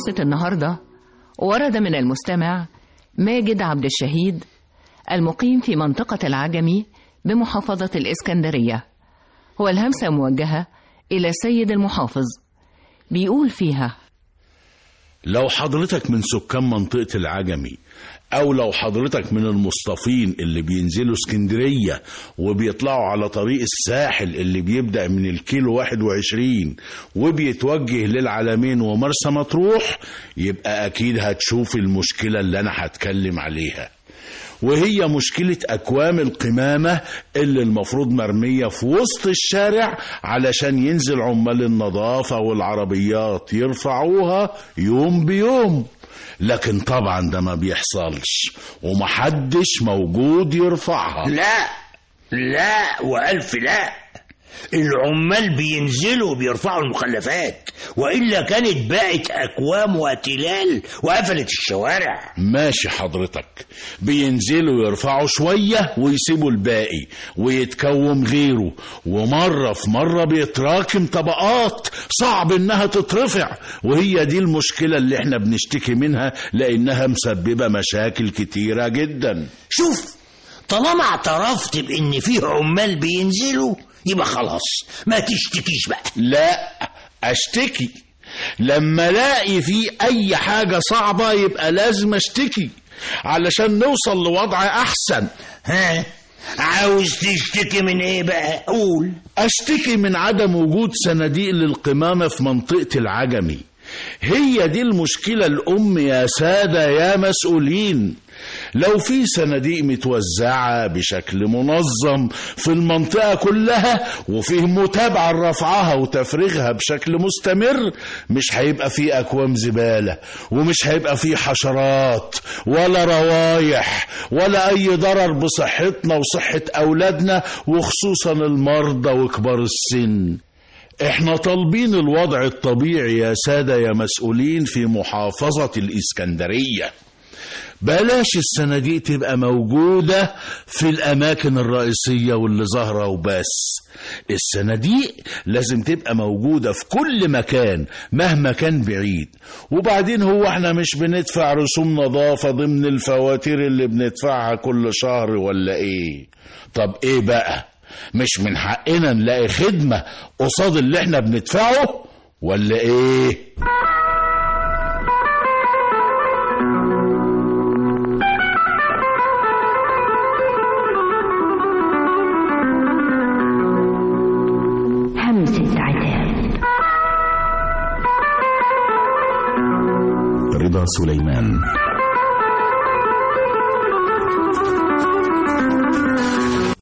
همسة النهاردة ورد من المستمع ماجد عبد الشهيد المقيم في منطقة العجمي بمحافظة الإسكندرية والهمسة موجهة إلى السيد المحافظ بيقول فيها لو حضرتك من سكان منطقة العجمي أو لو حضرتك من المصطفين اللي بينزلوا اسكندرية وبيطلعوا على طريق الساحل اللي بيبدأ من الكيلو 21 وبيتوجه للعلمين ومرسى مطروح يبقى أكيد هتشوف المشكلة اللي أنا هتكلم عليها وهي مشكلة أكوام القمامة اللي المفروض مرمية في وسط الشارع علشان ينزل عمال النظافة والعربيات يرفعوها يوم بيوم لكن طبعا ده ما بيحصلش ومحدش موجود يرفعها لا لا وألف لا العمال بينزلوا وبيرفعوا المخلفات وإلا كانت بقت أكوام وتلال وقفلت الشوارع ماشي حضرتك بينزلوا يرفعوا شوية ويسيبوا الباقي ويتكوم غيره ومرة في مرة بيتراكم طبقات صعب انها تترفع وهي دي المشكلة اللي احنا بنشتكي منها لانها مسببة مشاكل كتيرة جدا شوف طالما اعترفت بإن فيه عمال بينزلوا يبقى خلاص ما تشتكيش بقى لا اشتكي لما الاقي في اي حاجة صعبة يبقى لازم اشتكي علشان نوصل لوضع احسن ها عاوز تشتكي من ايه بقى قول اشتكي من عدم وجود صناديق للقمامة في منطقة العجمي هي دي المشكلة الأم يا سادة يا مسؤولين لو في صناديق متوزعة بشكل منظم في المنطقة كلها وفيه متابعة لرفعها وتفريغها بشكل مستمر مش هيبقى فيه أكوام زبالة ومش هيبقى فيه حشرات ولا روايح ولا أي ضرر بصحتنا وصحة أولادنا وخصوصا المرضى وكبار السن احنا طالبين الوضع الطبيعي يا سادة يا مسؤولين في محافظة الإسكندرية بلاش الصناديق تبقى موجودة في الأماكن الرئيسية واللي ظاهرة وبس الصناديق لازم تبقى موجودة في كل مكان مهما كان بعيد وبعدين هو احنا مش بندفع رسوم نظافة ضمن الفواتير اللي بندفعها كل شهر ولا ايه طب ايه بقى مش من حقنا نلاقي خدمة قصاد اللي احنا بندفعه ولا ايه همسة عتاب رضا سليمان